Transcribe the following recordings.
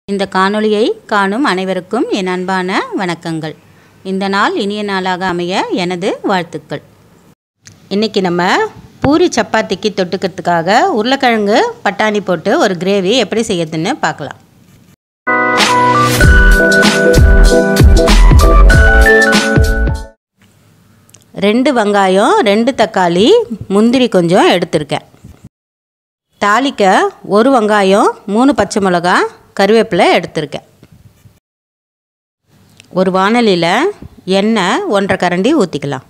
இந்த காணொளியை காணும் அனைவருக்கும் என் அன்பான வணக்கங்கள் இந்த நாள் இனிய நாளாக அமைய எனது வாழ்த்துக்கள் இன்றைக்கி நம்ம பூரி சப்பாத்திக்கு தொட்டுக்கிறதுக்காக உருளைக்கிழங்கு பட்டாணி போட்டு ஒரு கிரேவி எப்படி செய்யறதுன்னு பார்க்கலாம் ரெண்டு வெங்காயம் ரெண்டு தக்காளி முந்திரி கொஞ்சம் எடுத்திருக்கேன் தாளிக்க ஒரு வெங்காயம் மூணு பச்சை மிளகா கருவேப்பிலை எடுத்திருக்கேன் ஒரு வானலியில் எண்ணெய் ஒன்றரை கரண்டி ஊற்றிக்கலாம்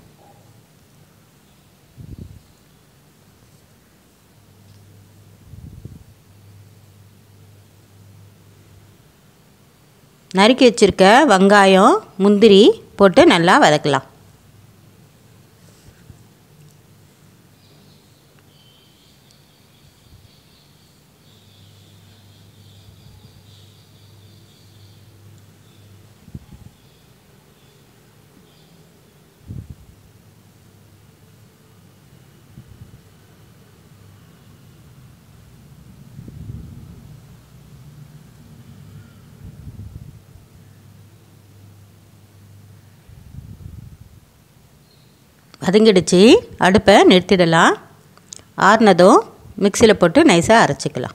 நறுக்கி வச்சுருக்க வெங்காயம் முந்திரி போட்டு நல்லா வதக்கலாம் வதங்கிடுச்சு அடுப்பை நிறுத்திடலாம் ஆறுனதும் மிக்சியில் போட்டு நைஸாக அரைச்சிக்கலாம்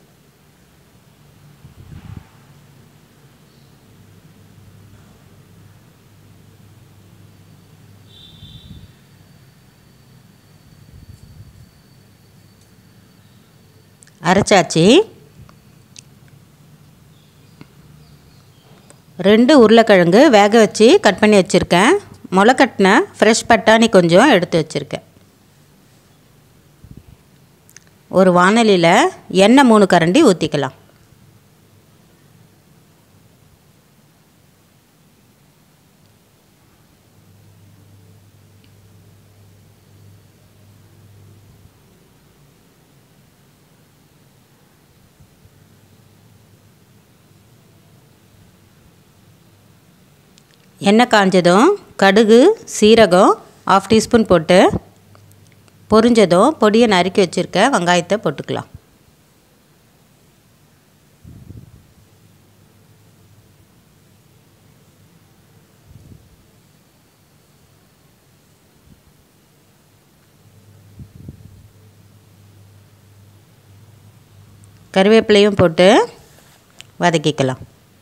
அரைச்சாச்சு ரெண்டு உருளைக்கிழங்கு வேக வச்சு கட் பண்ணி வச்சுருக்கேன் முளைக்கட்டின ஃப்ரெஷ் பட்டாணி கொஞ்சம் எடுத்து வச்சுருக்கேன் ஒரு வானலியில் எண்ணெய் மூணு கரண்டி ஊற்றிக்கலாம் எண்ணெய் காஞ்சதும் கடுகு சீரகம் ஆஃப் டீஸ்பூன் போட்டு பொரிஞ்சதும் பொடியை நறுக்கி வச்சுருக்க வெங்காயத்தை போட்டுக்கலாம் கருவேப்பிலையும் போட்டு வதக்கிக்கலாம்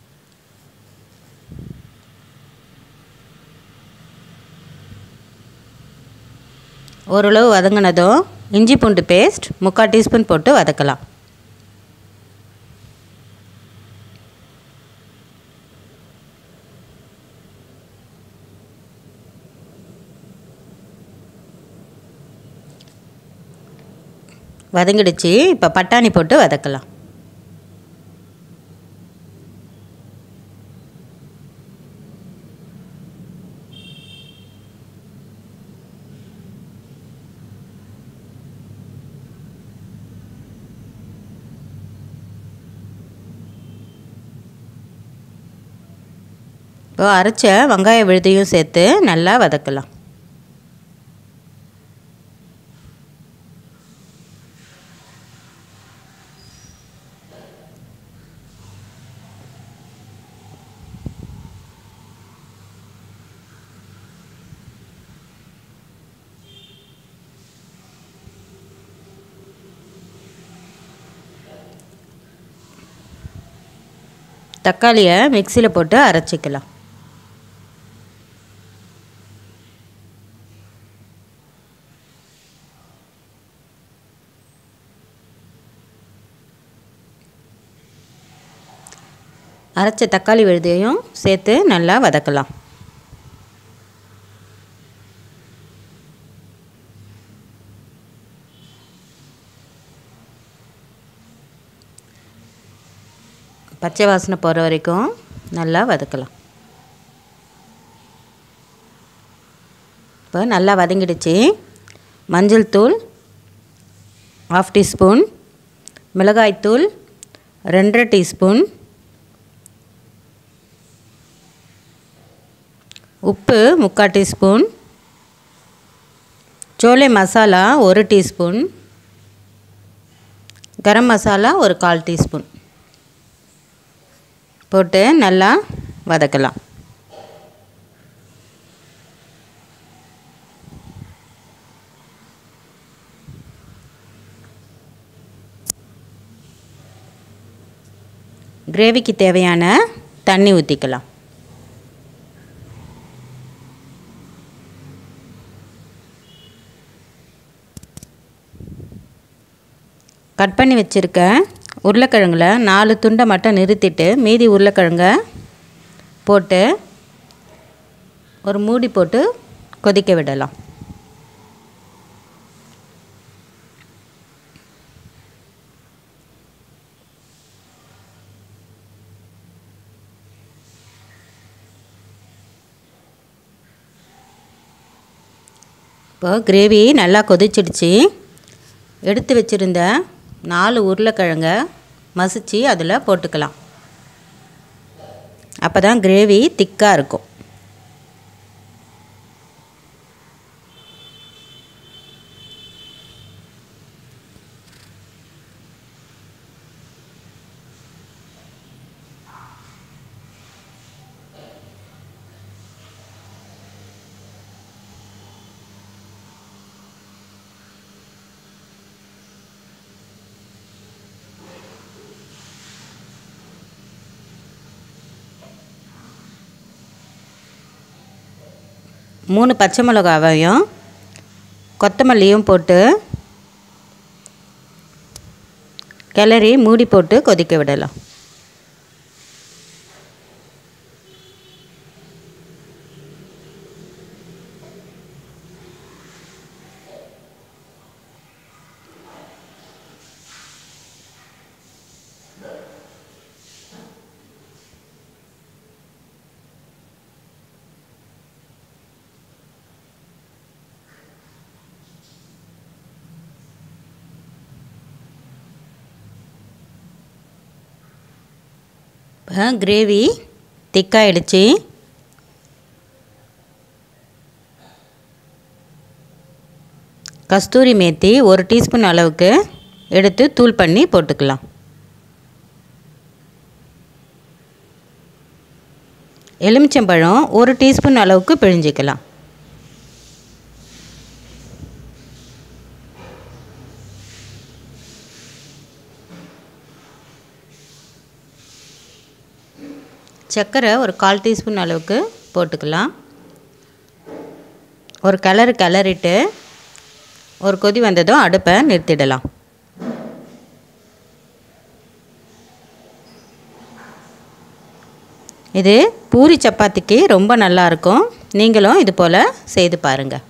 ஓரளவு வதங்கினதும் இஞ்சி பூண்டு பேஸ்ட் முக்கால் டீஸ்பூன் போட்டு வதக்கலாம் வதங்கிடுச்சு இப்போ பட்டாணி போட்டு வதக்கலாம் இப்போ அரைச்ச வெங்காய விழுதையும் சேர்த்து நல்லா வதக்கலாம் தக்காளியை மிக்சியில் போட்டு அரைச்சிக்கலாம் அரைச்ச தக்காளி விழுதையும் சேர்த்து நல்லா வதக்கலாம் பச்சை வாசனை போகிற வரைக்கும் நல்லா வதக்கலாம் இப்போ நல்லா வதங்கிடுச்சு மஞ்சள் தூள் ஆஃப் டீஸ்பூன் மிளகாய்த்தூள் ரெண்டரை டீஸ்பூன் உப்பு முக்கால் டீஸ்பூன் சோலை மசாலா ஒரு டீஸ்பூன் கரம் மசாலா ஒரு கால் டீஸ்பூன் போட்டு நல்லா வதக்கலாம் கிரேவிக்கு தேவையான தண்ணி ஊற்றிக்கலாம் கட் பண்ணி வச்சுருக்க உருளைக்கிழங்குல நாலு துண்டை மட்டும் நிறுத்திட்டு மீதி உருளைக்கிழங்க போட்டு ஒரு மூடி போட்டு கொதிக்க விடலாம் இப்போ கிரேவி நல்லா கொதிச்சிடுச்சு எடுத்து வச்சுருந்த நாலு உருளைக்கிழங்க மசிச்சு அதில் போட்டுக்கலாம் அப்போ தான் கிரேவி திக்காக இருக்கும் மூணு பச்சை மிளகாவையும் கொத்தமல்லியும் போட்டு கிளறி மூடி போட்டு கொதிக்க விடலாம் இப்போ கிரேவி திக்காயிடுச்சு கஸ்தூரி மேத்தி ஒரு டீஸ்பூன் அளவுக்கு எடுத்து தூள் பண்ணி போட்டுக்கலாம் எலுமிச்சம்பழம் ஒரு டீஸ்பூன் அளவுக்கு பிழிஞ்சிக்கலாம் சர்க்கரை ஒரு கால் டீஸ்பூன் அளவுக்கு போட்டுக்கலாம் ஒரு கிளறு கிளறிட்டு ஒரு கொதி வந்ததும் அடுப்பை நிறுத்திடலாம் இது பூரி சப்பாத்திக்கு ரொம்ப நல்லாயிருக்கும் நீங்களும் இது போல் செய்து பாருங்கள்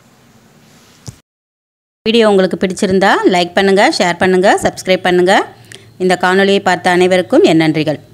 வீடியோ உங்களுக்கு பிடிச்சிருந்தா லைக் பண்ணுங்கள் ஷேர் பண்ணுங்கள் சப்ஸ்கிரைப் பண்ணுங்கள் இந்த காணொலியை பார்த்த அனைவருக்கும் என் நன்றிகள்